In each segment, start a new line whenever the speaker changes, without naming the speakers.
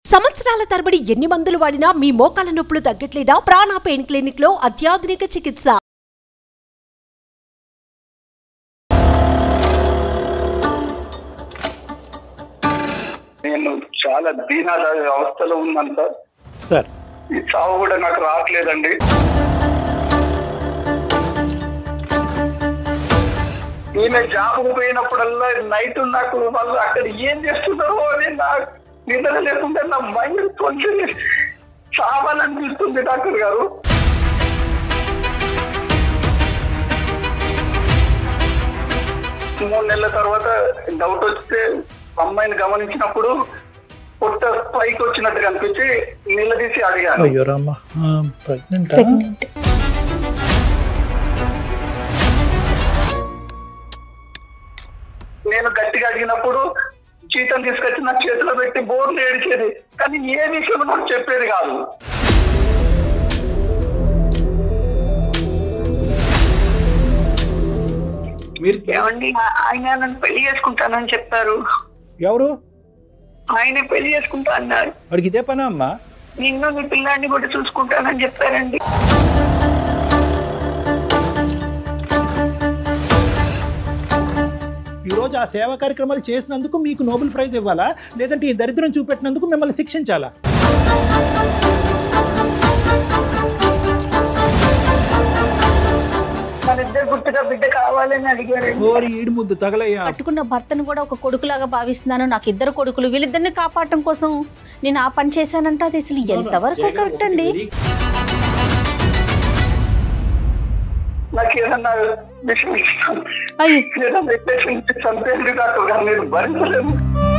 సంవత్సరాల తరబడి ఎన్ని మందులు వాడినా మీ మోకాల నొప్పులు తగ్గట్లేదా ప్రాణ పెయిన్ క్లినిక్ లో అత్యాధునిక చికిత్స
నేను చాలా దీనాద అవస్థలో ఉన్నాను సార్
సార్
ఈ చావు కూడా నాకు రావట్లేదండి ఈమె జాబ్ పోయినప్పుడల్లా నైట్ నాకు వాళ్ళు అక్కడ ఏం చేస్తున్నారో అని నాకు నిద్ర లేకుండా నా మైండ్ కొంచెం చావాలనిపిస్తుంది డాక్టర్ గారు మూడు నెలల తర్వాత డౌట్ వస్తే అమ్మాయిని గమనించినప్పుడు పొట్ట పైకి వచ్చినట్టు కనిపించి నిలదీసి అడిగాను
అయ్యో రామ్మ ప్రెగ్నెంట్
ప్రెగ్నెంట్
నేను గట్టిగా అడిగినప్పుడు జీతం తీసుకొచ్చి నా చేతిలో పెట్టి బోర్లు ఏడిచేది కానీ ఏ విషయం నాకు చెప్పేది కాదు
మీరు
ఏమండి ఆయన నన్ను పెళ్లి చేసుకుంటానని చెప్పారు
ఎవరు
ఆయన పెళ్లి చేసుకుంటా అన్నారు
వాడికి ఇదే పనా అమ్మా
నిన్ను నీ పిల్లాన్ని కూడా చూసుకుంటానని చెప్పారండి
ఈ రోజు ఆ సేవా కార్యక్రమాలు చేసినందుకు మీకు నోబెల్ ప్రైజ్ ఇవ్వాలా లేదంటే ఈ దరిద్రం చూపెట్టినందుకు మిమ్మల్ని శిక్షించాలా
మన ఇద్దరు గుర్తుగా బిడ్డ కావాలని అడిగారండి
ఓరి ఈడు ముద్దు తగలయ్యా
కట్టుకున్న భర్తను కూడా ఒక కొడుకులాగా భావిస్తున్నాను నాకు ఇద్దరు కొడుకులు వీళ్ళిద్దరిని కాపాడటం కోసం నేను ఆ పని చేశానంటే అది అసలు ఎంతవరకు కరెక్ట్ అండి
నాకు ఏదన్నా విషయం ఇస్తాను
అయ్యో
ఏదన్నా విషయం చంపేది డాక్టర్ గారు నేను భరించలేము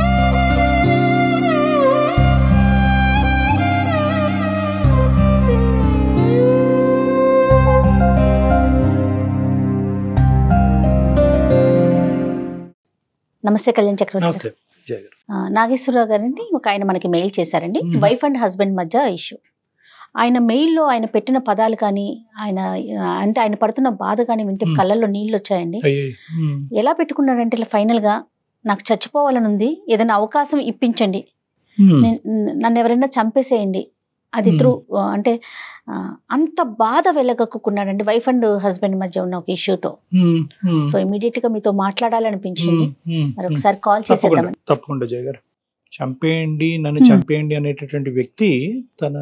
నమస్తే కళ్యాణ్ చక్రవర్తి
నమస్తే విజయ్ గారు
ఆ, నాగేశ్వరరావు గారండి ఒక ఆయన మనకి మెయిల్ చేశారండి
మ్మ్.
వైఫ్ అండ్ హస్బెండ్ మధ్య ఇష్యూ ఆయన మెయిల్లో ఆయన పెట్టిన పదాలు కానీ ఆయన ఆ, అంటే ఆయన పడుతున్న బాధ కానీ వింటే
మ్మ్.
కళ్ళల్లో నీళ్ళు వచ్చాయండి
అయ్యో ఉమ్.
ఎలా పెట్టుకున్నాడంటే ఇలా ఫైనల్ గా నాకు చచ్చిపోవాలని ఉంది ఏదైనా అవకాశం ఇప్పించండి
ఉమ్.
నేను- నన్ను ఎవరైనా చంపేసేయండి అది
మ్మ్.
త్రూ అంటే ఆ, అంత బాధ వెళ్ళగక్కున్నాడండి వైఫ్ అండ్ హస్బెండ్ మధ్య ఉన్న ఒక ఇష్యూతో
ఉమ్. ఉమ్.
సో ఇమీడియట్ గా మీతో మాట్లాడాలనిపించింది
ఉమ్. ఉమ్.
మరి ఒకసారి కాల్
తప్పకుండా
చేసేద్దామని
తప్పకుండా జయ గారు చంపేయండి నన్ను
Hmm.
చంపేయండి అనేటటువంటి వ్యక్తి తన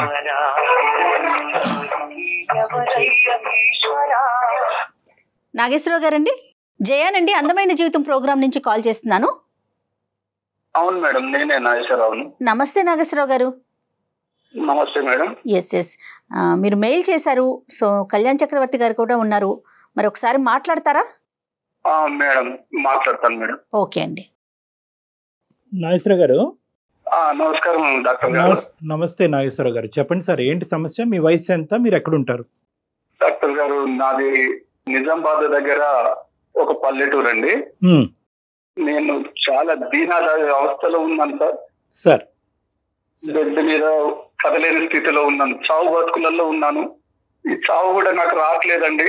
నాగేశ్వరరావు గారండి జయానండి అందమైన జీవితం ప్రోగ్రామ్ నుంచి కాల్ చేస్తున్నాను
అవును మేడం నేనే నాగేశ్వరరావును
నమస్తే నాగేశ్వరరావు గారు
నమస్తే మేడం
ఎస్ ఎస్ మీరు మెయిల్ చేశారు సో కళ్యాణ్ చక్రవర్తి గారు కూడా ఉన్నారు మరి ఒకసారి మాట్లాడతారా
ఆ, మేడం మాట్లాడతాను మేడం
ఓకే అండి
నాగేశ్వర గారు
ఆ, నమస్కారం డాక్టర్ గారు
నమస్- నమస్తే నాగేశ్వర గారు చెప్పండి సార్ ఏంటి సమస్య మీ వయసు ఎంత మీరు ఎక్కడుంటారు
డాక్టర్ గారు నాది నిజామాబాద్ దగ్గర ఒక పల్లెటూరు అండి
ఉమ్.
నేను చాలా దీనాద అవస్థలో ఉన్నాను సార్
సార్
బెడ్ మీద కదలేని స్థితిలో ఉన్నాను చావు బతుకులలో ఉన్నాను ఈ చావు కూడా నాకు రావట్లేదండి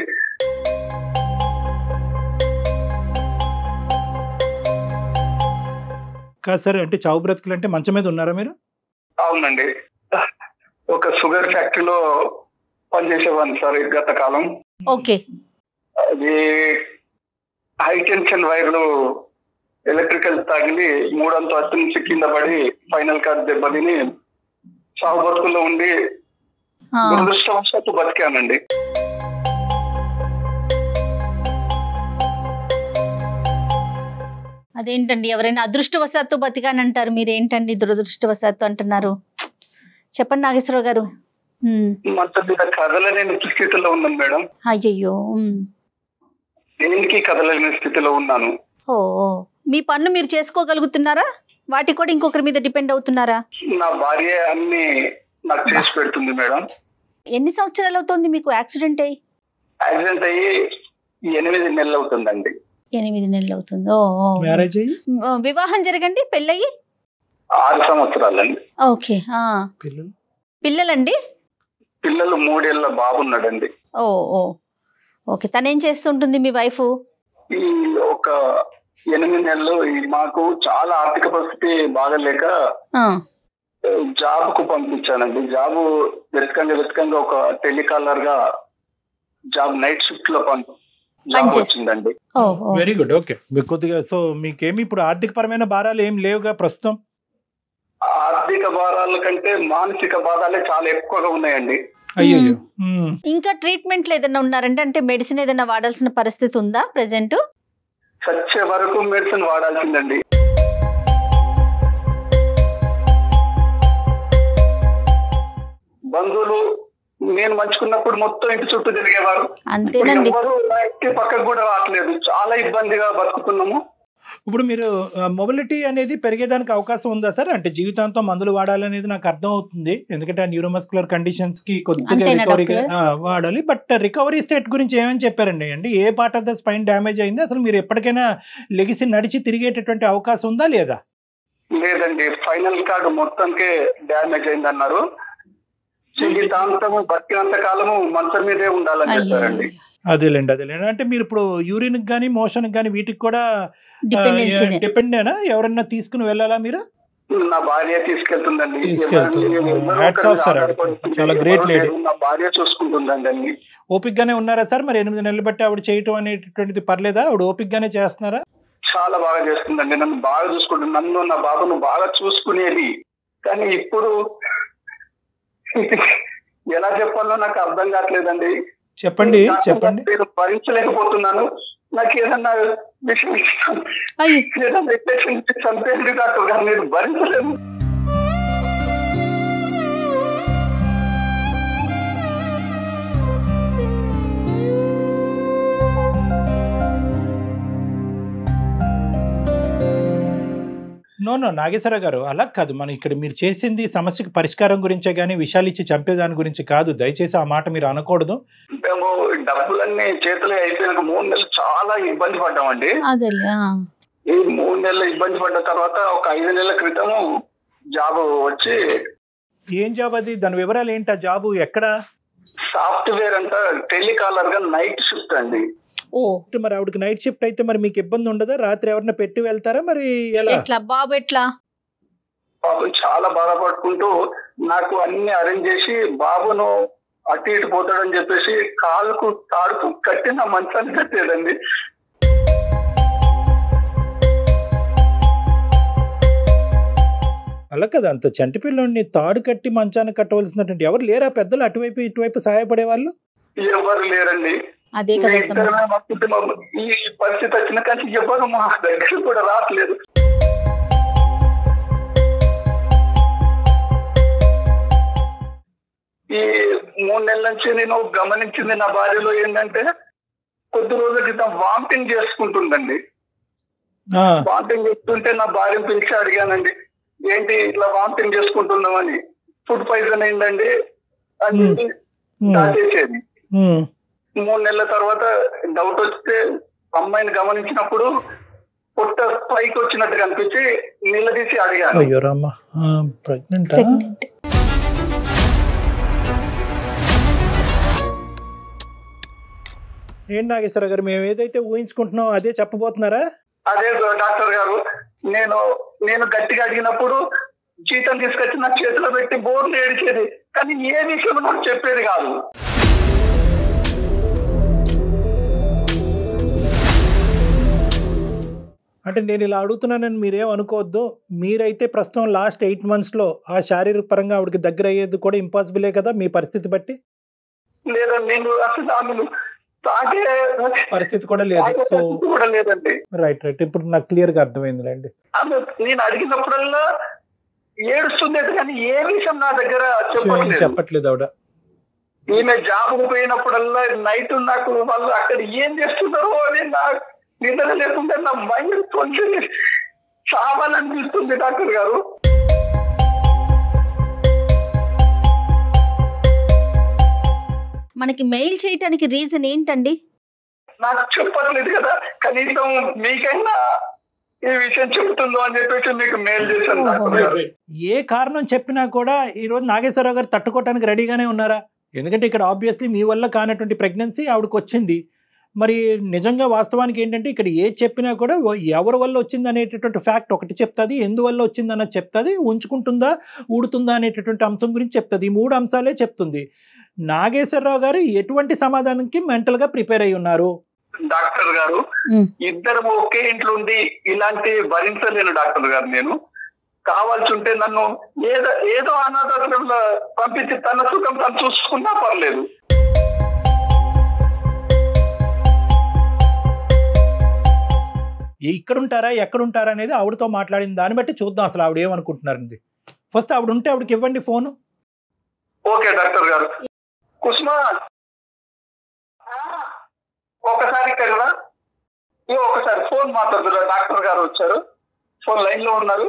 కాదు సార్ అంటే చావు బ్రతుకులు అంటే మంచం మీద ఉన్నారా మీరు
అవునండి ఒక షుగర్ ఫ్యాక్టరీలో పనిచేసేవాడిని సార్ గత కాలం
ఓకే
అది హై టెన్షన్ వైర్లు ఎలక్ట్రికల్ తగిలి మూడంత అత్తు నుంచి కింద పడి ఫైనల్ కార్డ్ దెబ్బతిని సాగు బతుకుల్లో ఉండి
ఆ,
దురదృష్టవశాత్తు బతికానండి
అదేంటండి ఎవరైనా అదృష్టవశాత్తు బతికానంటారు మీరు ఏంటండి దురదృష్టవశాత్తు అంటున్నారు చెప్పండి నాగేశ్వరరావు గారు ఉమ్,
మంచం మీద కదలలేని స్థితిలో ఉన్నాను మేడం
అయ్యయ్యో ఉమ్.
దేనికి కదలలేని స్థితిలో ఉన్నాను
ఓ ఓ. మీ పనులు మీరు చేసుకోగలుగుతున్నారా వాటి కూడా ఇంకొకరి మీద డిపెండ్ అవుతున్నారా
నా భార్య అన్ని నాకు చేసి పెడుతుంది మేడం
ఎన్ని సంవత్సరాలు అవుతుంది మీకు యాక్సిడెంట్ అయ్యి
యాక్సిడెంట్ అయ్యి ఎనిమిది నెలలు అవుతుందండి
ఎనిమిది నెలలు అవుతుంది ఓ ఓ.
మ్యారేజ్ అయ్యి
మ్, వివాహం జరగండి పెళ్ళయి
ఆరు సంవత్సరాలండి
ఓకే ఆ.
పిల్లలు
పిల్లలండి
పిల్లలు మూడేళ్ల బాబున్నాడండి
ఓ ఓ ఓకే తనేం చేస్తుంటుంది మీ వైఫ్
ఈ ఒక ఎనిమిది నెలలు ఈ మాకు చాలా ఆర్థిక పరిస్థితి బాగలేక ఆ, జాబ్ కు పంపించానండి జాబ్ వెతకంగా వెతకంగా ఒక టెలికాలర్ గా జాబ్ నైట్ షిఫ్ట్ లో పని జాబ్
పనిచేస్తా-
వచ్చిందండి
ఓహో
వెరీ గుడ్ ఓకే మీకు కొద్దిగా సో మీకేమి ఇప్పుడు ఆర్థిక పరమైన భారాలు ఏం లేవుగా ప్రస్తుతం
ఆర్థిక భారాల కంటే మానసిక బాధాలే చాలా ఎక్కువగా ఉన్నాయండి
అయ్యో
ఇంకా ట్రీట్మెంట్లు ఏదైనా ఉన్నారంటే అంటే మెడిసిన్ ఏదైనా వాడాల్సిన పరిస్థితి ఉందా ప్రెసెంట్
చచ్చే వరకు మెడిసిన్ వాడాల్సిందండి బంధువులు నేను మంచుకున్నప్పుడు మొత్తం ఇంటి చుట్టూ తిరిగేవారు ఇప్పుడు
అంతేనండి
ఎవరు నా ఇంటి పక్కకు కూడా రావట్లేదు చాలా ఇబ్బందిగా బతుకుతున్నాము
ఇప్పుడు మీరు మొబిలిటీ అనేది పెరిగేదానికి అవకాశం ఉందా సార్ అంటే జీవితాంతం మందులు వాడాలనేది నాకు అర్థం అవుతుంది ఎందుకంటే ఆ న్యూరోమస్కులర్ కండిషన్స్ కి కొద్దిగా
అంతేనా
రికవరీ
డాక్టర్?
వాడాలి బట్ రికవరీ స్టేట్ గురించి ఏమని చెప్పారండి అంటే ఏ part of the spine damage అయింది అసలు మీరు ఎప్పటికైనా లెగిసి నడిచి తిరిగేటటువంటి అవకాశం ఉందా లేదా
లేదండి ఫైనల్ కార్డు మొత్తంకే డ్యామేజ్ అయింది అన్నారు జీవితాంతము బతికినంత కాలము మంచం మీదే ఉండాలని
అయ్యో
చెప్పారండి
అదేలేండి అదేలేండి అంటే మీరు ఇప్పుడు యూరిన్ కానీ మోషన్ కానీ వీటికి కూడా
డిపెండెన్సీ
డిపెండేనా ఎవరన్నా తీసుకుని వెళ్ళాలా మీరు
నా భార్య తీసుకెళ్తుందండి
తీసుకెళ్తుంది.
ఎవరిని- ఎవరో
Hats
ఒకరిని
off, sir.
ఆధారపడుతుంది.
చాలా great
ఎవరో
lady.
లేరు. నా భార్య చూసుకుంటుందండి అన్ని
ఓపిక్ గానే ఉన్నారా సార్ మరి ఎనిమిది నెలలు బట్టి ఆవిడ చేయటం అనేటటువంటిది పర్లేదా ఆవిడ ఓపిక్ గానే చేస్తున్నారా
చాలా బాగా చేస్తుందండి నన్ను బాగా చూసుకుంటుంది నన్ను నా బాబును బాగా చూసుకునేది కానీ ఇప్పుడు ఎలా చెప్పాలో నాకు అర్థం కావట్లేదండి
చెప్పండి
నాకు
చెప్పండి
నేను భరించలేకపోతున్నాను నాకు ఏదన్నా విషయం ఇస్తాను
అయ్యో
ఏదన్నా ఇంజక్షన్ ఇచ్చి చంపేయండి డాక్టర్ గారు నేను భరించలేను
నో నో నాగేశ్వర గారు అలా కాదు మనం ఇక్కడ మీరు చేసింది సమస్యకి పరిష్కారం గురించే కానీ విషయాలు ఇచ్చి చంపేదాని గురించి కాదు దయచేసి ఆ మాట మీరు అనకూడదు
మేము డబ్బులన్నీ చేతులు అయిపోయినాక మూడు నెలలు చాలా ఇబ్బంది పడ్డామండి
అదేలే ఆ.
ఈ మూడు నెలలు ఇబ్బంది పడ్డ తర్వాత ఒక ఐదు నెలల క్రితము జాబ్ వచ్చి
ఏం జాబ్ అది దాని వివరాలు ఏంటి ఆ జాబు ఎక్కడ
సాఫ్ట్వేర్ అంతా టెలికాలర్ గా నైట్ షిఫ్ట్ అండి
ఓ
మరి ఆవిడకి నైట్ షిఫ్ట్ అయితే మరి మీకు ఇబ్బంది ఉండదా రాత్రి ఎవరైనా పెట్టి వెళ్తారా మరి ఎలా
ఎట్లా బాబు ఎట్లా
పాపం చాలా బాధపడుకుంటూ నాకు అన్ని అరేంజ్ చేసి బాబును అటు ఇటు పోతాడని చెప్పేసి కాలుకు తాడుకు కట్టి నా మంచాన్ని కట్టేదండి
అలా కదా అంత చంటి పిల్లోడిని తాడు కట్టి మంచాన్ని కట్టవలసినటువంటి ఎవరు లేరా పెద్దలు అటువైపు ఇటువైపు సహాయపడే వాళ్ళు
ఎవరు లేరండి
అదే కదా
మీ
సమస్య
ఇద్దరమే మా కుటుంబం. ఈ పరిస్థితి వచ్చిన కానీ ఎవరు మా దగ్గర కూడా రావట్లేదు ఈ మూడు నెలల నుంచి నేను గమనించింది నా భార్యలో ఏంటంటే కొద్ది రోజుల క్రితం వామిటింగ్ చేసుకుంటుందండి
ఆ,
వామిటింగ్ చేస్తుంటే నా భార్యను పిలిచి అడిగానండి ఏంటి ఇట్లా వామిటింగ్ చేసుకుంటున్నామని ఫుడ్ పాయిజన్ అయిందండి అని చెప్పి
ఉమ్,
దాచేసేది
ఉమ్.
మూడు నెలల తర్వాత డౌట్ వస్తే అమ్మాయిని గమనించినప్పుడు పుట్ట పైకి వచ్చినట్టు కనిపించి నిలదీసి అడిగాను
అయ్యో రామ్మ ప్రెగ్నెంట్
ప్రెగ్నెంట్
ఏంటి నాగేశ్వర గారు మేము ఏదైతే ఊహించుకుంటున్నాం అదే చెప్పబోతున్నారా
అదే డాక్టర్ గారు నేను నేను గట్టిగా అడిగినప్పుడు జీతం తీసుకొచ్చి నా చేతిలో పెట్టి బోర్లు ఏడిచేది కానీ ఏ విషయం నాకు చెప్పేది కాదు
అంటే నేను ఇలా అడుగుతున్నానని మీరేం అనుకోవద్దు మీరైతే ప్రస్తుతం లాస్ట్ ఎయిట్ మంత్స్లో ఆ శారీరక పరంగా ఆవిడకి దగ్గర అయ్యేది కూడా ఇంపాసిబులే కదా మీ పరిస్థితి బట్టి
లేదా నేను అసలు ఆమెను తాగే
పరిస్థితి కూడా లేదు
తాగే
సో
పరిస్థితి కూడా లేదండి
రైట్ రైట్ ఇప్పుడు నాకు క్లియర్గా అర్థమైందిలేండి
ఆమె నేను అడిగినప్పుడల్లా ఏడుస్తుంది కానీ ఏ విషయం నా దగ్గర
ఏం
చెప్పట్లేదు
చెప్పట్లేదు ఆవిడ
ఈమె జాబ్ పోయినప్పుడల్లా నైట్ నాకు వాళ్ళు అక్కడ ఏం చేస్తున్నారో అని నా నిద్ర లేకుండా నా మైండ్ కొంచెం చావాలనిపిస్తుంది డాక్టర్ గారు
మనకి మెయిల్ చేయటానికి రీజన్ ఏంటండి
నాకు చెప్పట్లేదు కదా కనీసం మీకైనా ఈ విషయం చెబుతుందో అని చెప్పేసి మీకు మెయిల్ చేశాను డాక్టర్ గారు
ఏ కారణం చెప్పినా కూడా ఈ రోజు నాగేశ్వరరావు గారు తట్టుకోవడానికి రెడీగానే ఉన్నారా ఎందుకంటే ఇక్కడ ఆబ్వియస్లీ మీ వల్ల కానటువంటి ప్రెగ్నెన్సీ ఆవిడకి వచ్చింది మరి నిజంగా వాస్తవానికి ఏంటంటే ఇక్కడ ఏ చెప్పినా కూడా ఓ- ఎవరి వల్ల వచ్చింది అనేటటువంటి ఫ్యాక్ట్ ఒకటి చెప్తుంది ఎందువల్ల వచ్చింది అన్నది చెప్తుంది ఉంచుకుంటుందా ఊడుతుందా అనేటటువంటి అంశం గురించి చెప్తుంది ఈ మూడు అంశాలే చెప్తుంది నాగేశ్వరరావు గారు ఎటువంటి సమాధానంకి మెంటల్గా ప్రిపేర్ అయి ఉన్నారు
డాక్టర్ గారు
ఉమ్.
ఇద్దరం ఒకే ఇంట్లో ఉండి ఇలాంటి భరించలేను డాక్టర్ గారు నేను కావాల్సి ఉంటే నన్ను ఏదో ఏదో అనాథాశ్రమంలో పంపించి తన సుఖం తను చూసుకున్నా పర్లేదు
ఇక్కడ ఉంటారా ఎక్కడ ఉంటారా అనేది ఆవిడతో మాట్లాడిన దాన్ని బట్టి చూద్దాం అసలు ఆవిడ ఏమనుకుంటున్నారండి ఫస్ట్ ఆవిడ ఉంటే ఆవిడకి ఇవ్వండి ఫోన్
ఓకే డాక్టర్ గారు కుసుమ ఒకసారి ఇక్కడ రా. ఇగో ఒకసారి ఫోన్ మాట్లాడుతున్నా డాక్టర్ గారు వచ్చారు ఫోన్ లైన్ లో ఉన్నారు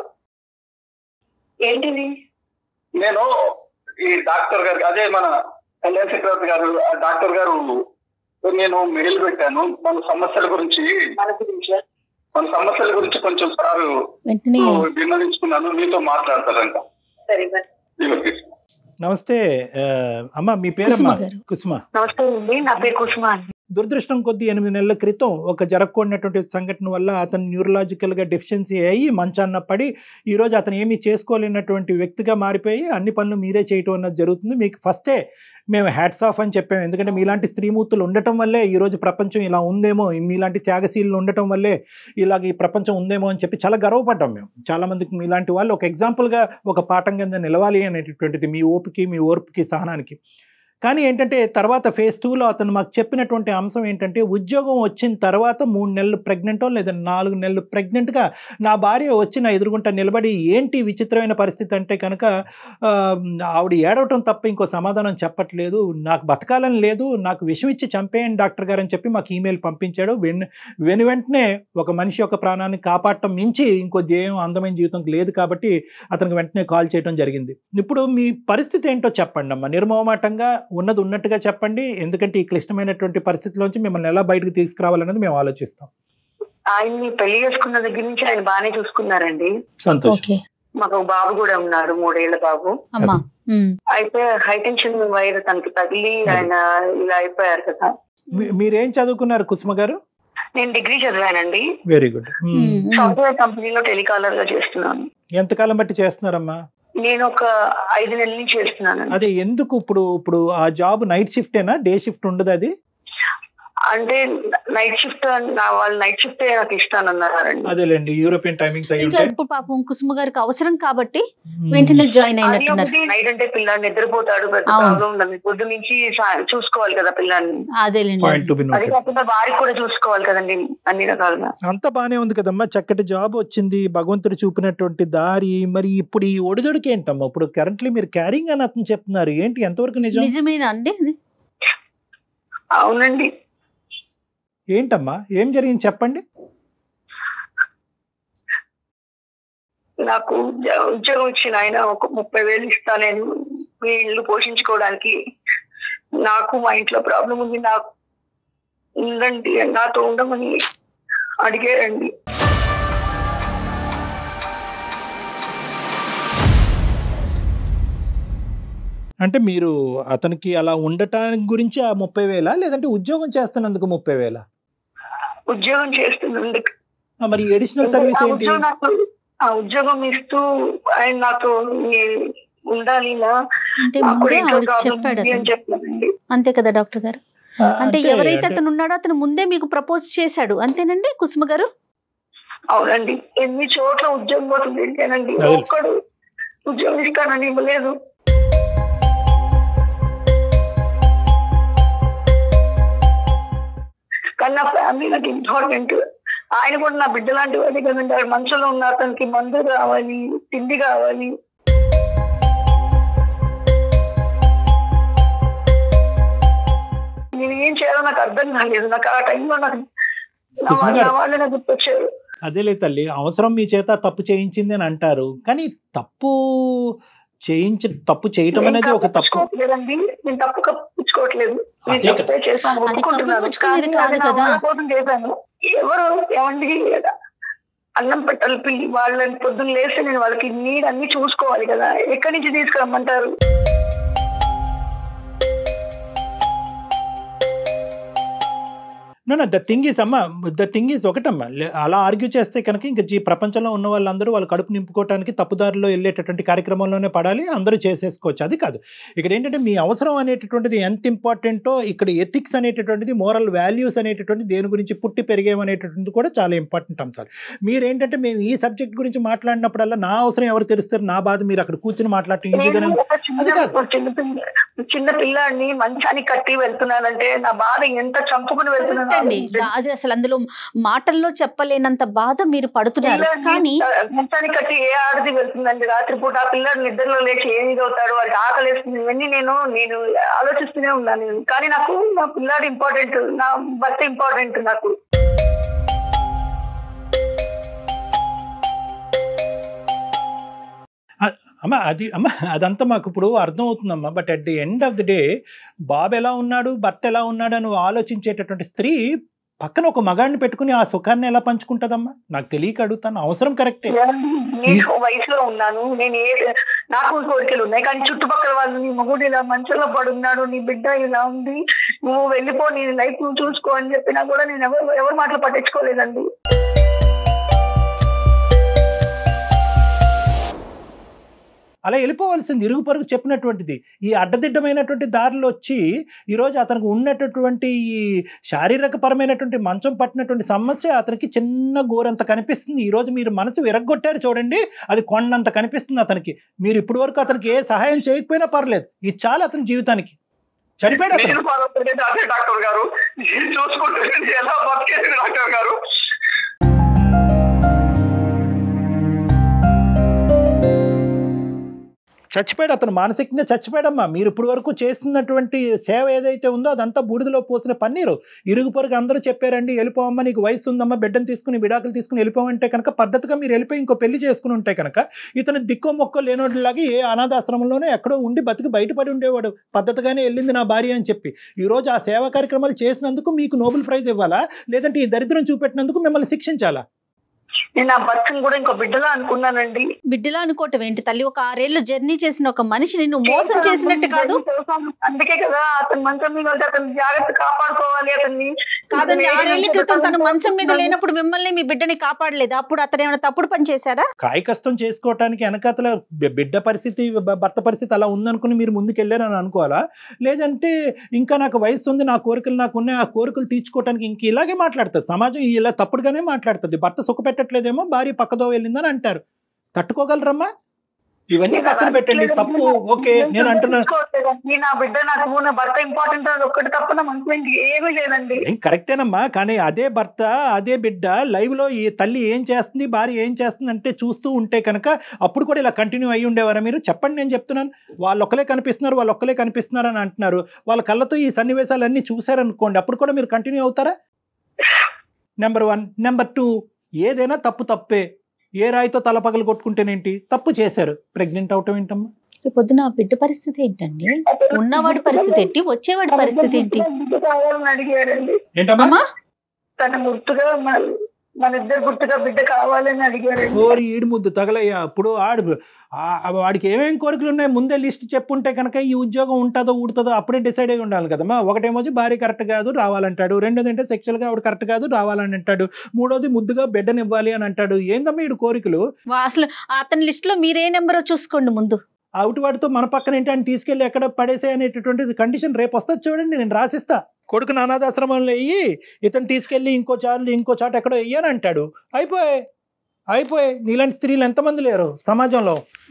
ఏంటిది
నేను ఈ డాక్టర్ గారు అదే మన కళ్యాణ్ చక్రవర్తి గారు ఆ డాక్టర్ గారు నేను మెయిల్ పెట్టాను మన సమస్యల గురించి
మన గురించా
మన సమస్యల గురించి కొంచెం సారు
వెంటనే
విన్నవించుకున్నాను మీతో మాట్లాడతారంట
సరే మరి
ఇదిగో తీసుకో.
నమస్తే ఆ, అమ్మ మీ పేరమ్మా
కుసుమ గారు.
కుసుమ
నమస్తే అండి నా పేరు కుసుమ అండి
దురదృష్టం కొద్ది ఎనిమిది నెలల క్రితం ఒక జరగకూడినటువంటి సంఘటన వల్ల అతను న్యూరలాజికల్గా డెఫిషియన్సీ అయ్యి మంచాన్న పడి ఈరోజు అతను ఏమీ చేసుకోలేనటువంటి వ్యక్తిగా మారిపోయి అన్ని పనులు మీరే చేయటం అన్నది జరుగుతుంది మీకు ఫస్టే మేము హ్యాట్స్ ఆఫ్ అని చెప్పాము ఎందుకంటే మీలాంటి స్త్రీమూర్తులు ఉండటం వల్లే ఈరోజు ప్రపంచం ఇలా ఉందేమో మీలాంటి త్యాగశీలు ఉండటం వల్లే ఇలాగ ఈ ప్రపంచం ఉందేమో అని చెప్పి చాలా గర్వపడ్డాం మేము చాలా మందికి మీలాంటి వాళ్ళు ఒక ఎగ్జాంపుల్గా ఒక పాఠం కింద నిలవాలి అనేటటువంటిది మీ ఓపికి మీ ఓర్పుకి సహనానికి కానీ ఏంటంటే తర్వాత ఫేజ్ టూలో అతను మాకు చెప్పినటువంటి అంశం ఏంటంటే ఉద్యోగం వచ్చిన తర్వాత మూడు నెలలు ప్రెగ్నెంటో లేదా నాలుగు నెలలు ప్రెగ్నెంట్గా నా భార్య వచ్చి నా ఎదురుగుంట నిలబడి ఏంటి విచిత్రమైన పరిస్థితి అంటే కనుక ఆ, ఆవిడ ఏడవటం తప్ప ఇంకో సమాధానం చెప్పట్లేదు నాకు బతకాలని లేదు నాకు విషం ఇచ్చి చంపేయండి డాక్టర్ గారు అని చెప్పి మాకు ఈమెయిల్ పంపించాడు వెన్ వెను వెంటనే ఒక మనిషి యొక్క ప్రాణాన్ని కాపాడటం మించి ఇంకో ధ్యేయం అందమైన జీవితం లేదు కాబట్టి అతనికి వెంటనే కాల్ చేయడం జరిగింది ఇప్పుడు మీ పరిస్థితి ఏంటో చెప్పండి అమ్మా నిర్మోమాటంగా ఉన్నది ఉన్నట్టుగా చెప్పండి ఎందుకంటే ఈ క్లిష్టమైనటువంటి పరిస్థితిలోంచి మిమ్మల్ని ఎలా బయటకు తీసుకురావాలన్నది మేము ఆలోచిస్తాం
ఆయన్ని పెళ్లి చేసుకున్న దగ్గర నుంచి ఆయన బాగానే చూసుకున్నారండి
సంతోషం
ఓకే
మాకు ఒక బాబు కూడా ఉన్నారు మూడేళ్ల బాబు
అమ్మా ఉమ్.
అయితే హైటెన్షన్ వైర్ తనకి తగిలి ఆయన ఇలా అయిపోయారు కదా
మీ- మీరేం చదువుకున్నారు కుసుమ గారు
నేను డిగ్రీ చదివానండి
very good
um, um.
Software కంపెనీలో టెలికాలర్ గా చేస్తున్నాను
ఎంతకాలం బట్టి చేస్తున్నారమ్మా
నేను ఒక ఐదు నెలల నుంచి చేస్తున్నాను
అదే ఎందుకు ఇప్పుడు ఇప్పుడు ఆ జాబ్ నైట్ షిఫ్టేనా డే షిఫ్ట్ ఉండదు అది
అంటే నైట్ షిఫ్ట్ నా వాళ్ళు నైట్ షిఫ్ట్ నాకు ఇస్తానన్నారండి
అదేలేండి యూరోపియన్ టైమింగ్స్ అయి
ఇంకా
ఉంటాయి
ఇప్పుడు పాపం కుసుమ గారికి అవసరం కాబట్టి
మ్మ్.
వెంటనే జాయిన్
అది
అయినట్టున్నారు
ఒకటి నైట్ అంటే పిల్లాడు నిద్రపోతాడు పెద్ద
అవును.
ప్రాబ్లం ఉండదు పొద్దు నుంచి సా- చూసుకోవాలి కదా పిల్లాన్ని
అదేలేండి
పాయింట్ టు బి
అది కాకుండా వారికి కూడా చూసుకోవాలి కదండి అన్ని రకాలుగా
అంత బానే ఉంది కదమ్మా చక్కటి జాబ్ వచ్చింది భగవంతుడు చూపినటువంటి దారి మరి ఇప్పుడు ఈ ఒడిదొడికి ఏంటమ్మా ఇప్పుడు కరెంట్లీ మీరు క్యారింగ్ అని అతను చెప్తున్నారు ఏంటి ఎంతవరకు నిజం
నిజమేనా అండి అది?
అవునండి
ఏంటమ్మా ఏం జరిగింది చెప్పండి
నాకు ఉద్య- ఉద్యోగం ఇచ్చిన ఆయన ఒక ముప్పై వేలు ఇస్తా నేను మీ ఇల్లు పోషించుకోవడానికి నాకు మా ఇంట్లో ప్రాబ్లం ఉంది నాకు ఉండండి నాతో ఉండమని అడిగారండి
అంటే మీరు అతనికి అలా ఉండటానికి గురించి ఆ ముప్పై వేల లేదంటే ఉద్యోగం చేస్తున్నందుకు ముప్పై వేల
ఉద్యోగం చేస్తున్నందుకు
మరి ఎడిషనల్ సర్వీస్
ఆ
ఏంటి
ఉద్యోగం నాకు ఆ ఉద్యోగం ఇస్తూ ఆయన నాతో ఈ- ఉండాలి ఇలా
అంటే
నాకు
ముందే
ఇంట్లో
ఆవిడకి
ప్రాబ్లం
చెప్పాడు
ఉంది అని
అతను.
చెప్పానండి
అంతే కదా డాక్టర్ గారు
ఆ,
అంటే ఎవరైతే
అంటే-
అతను ఉన్నాడో అతను ముందే మీకు ప్రపోజ్ చేశాడు అంతేనండి కుసుమ గారు
అవునండి ఎన్ని చోట్ల ఉద్యోగం కోసం తిరిగానండి
అవును.
ఒక్కడు ఉద్యోగం ఇస్తానని ఇవ్వలేదు కానీ నా ఫ్యామిలీ నాకు ఇంపార్టెంట్ ఆయన కూడా నా బిడ్డ లాంటి వాడే కదండి ఆవిడ మనసులో ఉన్న అతనికి మందు కావాలి తిండి కావాలి నేను ఏం చేయాలో నాకు అర్థం కాలేదు నాకు ఆ టైంలో నాకు నా
కుసుమ
వాళ్ళ-
గారు.
నా వాళ్ళే నాకు గుర్తొచ్చారు
అదేలే తల్లి అవసరం మీ చేత తప్పు చేయించింది అని అంటారు కానీ తప్పు చేయించి తప్పు చేయటం అనేది ఒక తప్పు
కప్పించుకోవట్లేదండి నేను తప్పు కప్పించుకోవట్లేదు నేను
అదే కదా.
తప్పే చేశాను
అది
ఒప్పుకుంటున్నాను
కప్పిపుచ్చుకునేది
కానీ
కాదు
అది నా
కదా.
వాళ్ళ కోసం చేశాను ఎవరు ఏమండి అన్నం పెట్టాలి పిల్లి వాళ్ళని పొద్దున్న లేస్తే నేను వాళ్ళకి నీడ్ అన్ని చూసుకోవాలి కదా ఎక్కడి నుంచి తీసుకురమ్మంటారు
నా ద థింగ్ ఈస్ అమ్మా ద థింగ్ ఈస్ ఒకటమ్మా లే- అలా ఆర్గ్యూ చేస్తే కనుక ఇంకా జీ ప్రపంచంలో ఉన్న వాళ్ళందరూ వాళ్ళ కడుపు నింపుకోవడానికి తప్పుదారిలో వెళ్ళేటటువంటి కార్యక్రమంలోనే పడాలి అందరూ చేసేసుకోవచ్చు అది కాదు ఇక్కడ ఏంటంటే మీ అవసరం అనేటటువంటిది ఎంత ఇంపార్టెంటో ఇక్కడ ఎథిక్స్ అనేటటువంటిది మోరల్ వాల్యూస్ అనేటటువంటిది దేని గురించి పుట్టి పెరిగేమనేటటువంటిది కూడా చాలా ఇంపార్టెంట్ అంశాలు మీరు ఏంటంటే మేము ఈ సబ్జెక్ట్ గురించి మాట్లాడినప్పుడల్లా నా అవసరం ఎవరు తెలుస్తారు నా బాధ మీరు అక్కడ కూర్చొని మాట్లాడటం ఈజీగానే
నేను ఒక
అది
చిన్న
కాదు.
చిన్న పిల్ల చిన్న పిల్లాడిని మంచానికి కట్టి వెళ్తున్నానంటే నా బాధ ఎంత చంపుకుని వెళ్తున్నాను
అండి అది అసలు అందులో మాటల్లో చెప్పలేనంత బాధ మీరు పడుతున్నారు కానీ
మంచానికి కట్టి ఏ ఆడది వెళ్తుందండి రాత్రిపూట ఆ పిల్లాడు నిద్రలో లేచి ఏమి అవుతాడు వాడికి ఆకలి వేస్తుంది ఇవన్నీ నేను నేను ఆలోచిస్తూనే ఉన్నాను కానీ నాకు నా పిల్లాడు ఇంపార్టెంట్ నా భర్త ఇంపార్టెంట్ నాకు
అమ్మ అది అమ్మ అదంతా మాకు ఇప్పుడు అర్థం అవుతుందమ్మా but at the end of the day బాబు ఎలా ఉన్నాడు భర్త ఎలా ఉన్నాడు అని ఆలోచించేటటువంటి స్త్రీ పక్కన ఒక మగాడిని పెట్టుకుని ఆ సుఖాన్ని ఎలా పంచుకుంటుందమ్మా నాకు తెలియక అడుగుతాను అవసరం కరెక్టే
నేను వయసులో ఉన్నాను నేను ఏ నాకు కోరికలు ఉన్నాయి కానీ చుట్టుపక్కల వాళ్ళు నీ మొగుడు ఇలా మంచంలో పడున్నాడు నీ బిడ్డ ఇలా ఉంది నువ్వు వెళ్ళిపో నీ లైఫ్ నువ్వు చూసుకో అని చెప్పినా కూడా నేను ఎవరు ఎవరి మాటలు పట్టించుకోలేదండి
అలా వెళ్ళిపోవాల్సింది ఇరుగు పొరుగు చెప్పినటువంటిది ఈ అడ్డదిడ్డమైనటువంటి దారిలో వచ్చి ఈరోజు అతనికి ఉన్నటువంటి ఈ శారీరక పరమైనటువంటి మంచం పట్టినటువంటి సమస్య అతనికి చిన్న గోరంత కనిపిస్తుంది ఈరోజు మీరు మనసు విరగొట్టారు చూడండి అది కొండంత కనిపిస్తుంది అతనికి మీరు ఇప్పటి వరకు అతనికి ఏ సహాయం చేయకపోయినా పర్లేదు ఇది చాలు అతని జీవితానికి చనిపోయాడు అతను
నేను బాధపడేది అదే డాక్టర్ గారు నేను చూసుకుంటే ఎలా బతికేది డాక్టర్ గారు
చచ్చిపోయాడు అతను మానసికంగా చచ్చిపోయాడమ్మా మీరు ఇప్పటి వరకు చేస్తున్నటువంటి సేవ ఏదైతే ఉందో అదంతా బూడిదలో పోసిన పన్నీరు ఇరుగు పొరుగు అందరూ చెప్పారండి వెళ్ళిపోవమ్మా నీకు వయసు ఉందమ్మా బిడ్డను తీసుకుని విడాకులు తీసుకుని వెళ్ళిపోమంటే కనుక పద్ధతిగా మీరు వెళ్ళిపోయి ఇంకో పెళ్లి చేసుకుని ఉంటే కనుక ఇతను దిక్కో మొక్కో లేనోటిలాగా ఏ అనాథాశ్రమంలోనే ఎక్కడో ఉండి బతికి బయటపడి ఉండేవాడు పద్ధతిగానే వెళ్ళింది నా భార్య అని చెప్పి ఈరోజు ఆ సేవా కార్యక్రమాలు చేసినందుకు మీకు నోబెల్ ప్రైజ్ ఇవ్వాలా లేదంటే ఈ దరిద్రం చూపెట్టినందుకు మిమ్మల్ని శిక్షించాలా
నేను నా భర్తను కూడా ఇంకో బిడ్డలా అనుకున్నానండి
బిడ్డలా అనుకోవటం ఏంటి తల్లి ఒక ఆరేళ్లు జర్నీ చేసిన ఒక మనిషిని నువ్వు మోసం చేసినట్టు కాదు
అందుకే కదా అతను మంచం మీద ఉంటే అతను జాగ్రత్త కాపాడుకోవాలి అతన్ని
కాదండి ఆరేళ్ల క్రితం తను మంచం మీద లేనప్పుడు మిమ్మల్ని మీ బిడ్డని కాపాడలేదు అప్పుడు అతను ఏమైనా తప్పుడు పని చేశారా
కాయకష్టం చేసుకోవటానికి వెనకాతల బి- బిడ్డ పరిస్థితి బ- భర్త పరిస్థితి అలా ఉందనుకుని మీరు ముందుకు వెళ్ళారని అనుకోవాలా లేదంటే ఇంకా నాకు వయసు ఉంది నా కోరికలు నాకు ఉన్నాయి ఆ కోరికలు తీర్చుకోవటానికి ఇంక ఇలాగే మాట్లాడుతుంది సమాజం ఇలా తప్పుడుగానే మాట్లాడుతుంది భర్త సుఖ పెట్టట్లేదేమో భార్య పక్కదో వెళ్ళిందని అంటారు తట్టుకోగలరమ్మా ఇవన్నీ పక్కన పెట్టండి తప్పు ఓకే నేను అంటున్నాను
తీసుకోవట్లేదండి. నా బిడ్డ నాకు నా భర్త ఇంపార్టెంట్ అది ఒక్కటి తప్ప నా మనసులో ఇంక ఏమీ లేదండి
ఏం కరెక్టేనమ్మా కానీ అదే భర్త అదే బిడ్డ లైవ్లో ఈ తల్లి ఏం చేస్తుంది భార్య ఏం చేస్తుంది అంటే చూస్తూ ఉంటే కనుక అప్పుడు కూడా ఇలా కంటిన్యూ అయ్యి ఉండేవారా మీరు చెప్పండి నేను చెప్తున్నాను వాళ్ళు ఒక్కలే కనిపిస్తున్నారు వాళ్ళు ఒక్కలే కనిపిస్తున్నారు అని అంటున్నారు వాళ్ళ కళ్ళతో ఈ సన్నివేశాలన్నీ చూశారనుకోండి అప్పుడు కూడా మీరు కంటిన్యూ అవుతారా నెంబర్ వన్ నెంబర్ టూ ఏదైనా తప్పు తప్పే ఏ రాయితో తల పగలు కొట్టుకుంటేనేంటి తప్పు చేశారు ప్రెగ్నెంట్ అవటం ఏంటమ్మా
రేపు పొద్దున ఆ బిడ్డ పరిస్థితి ఏంటండి ఉన్నవాడి పరిస్థితి ఏంటి వచ్చేవాడి పరిస్థితి ఏంటి
బిడ్డ కావాలని అడిగారండి
ఏంటమ్మా
అమ్మా
తన గుర్తుగా మన మన ఇద్దరు గుర్తుగా బిడ్డ కావాలని అడిగారండి
ఓరి ఈడు ముద్దు తగలయ్యా అప్పుడు ఆడు ఆ- వాడికి ఏమేం కోరికలు ఉన్నాయి ముందే లిస్ట్ చెప్పుంటే కనుక ఈ ఉద్యోగం ఉంటుందో ఊడుతుందో అప్పుడే డిసైడ్ అయి ఉండాలి కదమ్మా ఒకటేమో భార్య కరెక్ట్ కాదు రావాలంటాడు రెండోది అంటే సెక్షువల్గా ఆవిడ కరెక్ట్ కాదు రావాలని అంటాడు మూడోది ముద్దుగా బిడ్డనివ్వాలి అని అంటాడు ఏందమ్మా ఈడు కోరికలు
వా- అసలు అతని లిస్ట్ లో మీరే నెంబరో చూసుకోండి ముందు
అవుట్ వాడితో మన పక్కన ఏంటని తీసుకెళ్ళి ఎక్కడ పడేసే అనేటటువంటి కండిషన్ రేపు వస్తుంది చూడండి నేను రాసిస్తా కొడుకుని అనాథాశ్రమంలో వెయ్యి ఇతను తీసుకెళ్ళి ఇంకో చాలు ఇంకో చాట ఎక్కడో వెయ్యని అంటాడు అయిపోయి అయిపోయి నీలాంటి స్త్రీలు ఎంతమంది లేరు సమాజంలో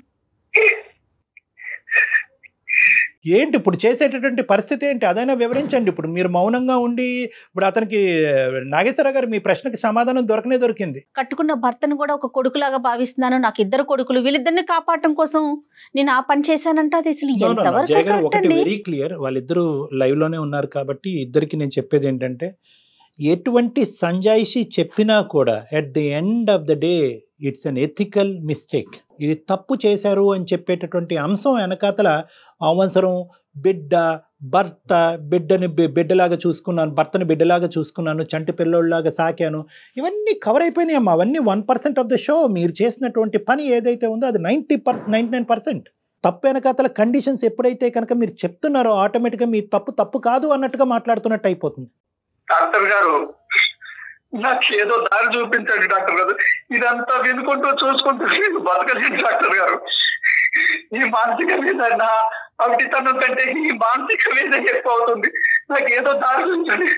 ఏంటి ఇప్పుడు చేసేటటువంటి పరిస్థితి ఏంటి అదైనా వివరించండి ఇప్పుడు మీరు మౌనంగా ఉండి ఇప్పుడు అతనికి నాగేశ్వర గారు మీ ప్రశ్నకి సమాధానం దొరకనే దొరికింది
కట్టుకున్న భర్తను కూడా ఒక కొడుకులాగా భావిస్తున్నాను నాకు ఇద్దరు కొడుకులు వీళ్ళిద్దరిని కాపాడటం కోసం నేను ఆ పని చేశానంటే అది అసలు
No, no, no.
ఎంతవరకు
జయ గారు
కరెక్ట్
ఒకటి
అండి
వెరీ క్లియర్ వాళ్ళిద్దరూ లైవ్ లోనే ఉన్నారు కాబట్టి ఇద్దరికి నేను చెప్పేది ఏంటంటే ఎటువంటి సంజాయిషి చెప్పినా కూడా at the end of the day it's unethical mistake ఇది తప్పు చేశారు అని చెప్పేటటువంటి అంశం వెనకాతల అవసరం బిడ్డ భర్త బిడ్డని బి- బిడ్డలాగా చూసుకున్నాను భర్తని బిడ్డలాగా చూసుకున్నాను చంటి పిల్లోళ్ళలాగా సాకాను ఇవన్నీ కవర్ అయిపోయినాయి అమ్మా అవన్నీ one percent of the show మీరు చేసినటువంటి పని ఏదైతే ఉందో అది ninety per ninety nine percent తప్పు వెనకాతల కండిషన్స్ ఎప్పుడైతే కనుక మీరు చెప్తున్నారో ఆటోమేటిక్గా మీ తప్పు తప్పు కాదు అన్నట్టుగా మాట్లాడుతున్నట్టు అయిపోతుంది
డాక్టర్ గారు నాకు ఏదో దారి చూపించండి డాక్టర్ గారు ఇదంతా వినుకుంటూ చూసుకుంటూ నేను బతకలేను డాక్టర్ గారు ఈ మానసిక మీద నా అవిటితనం కంటే ఈ మానసిక మీద ఎక్కువ అవుతుంది నాకు ఏదో దారి చూపించండి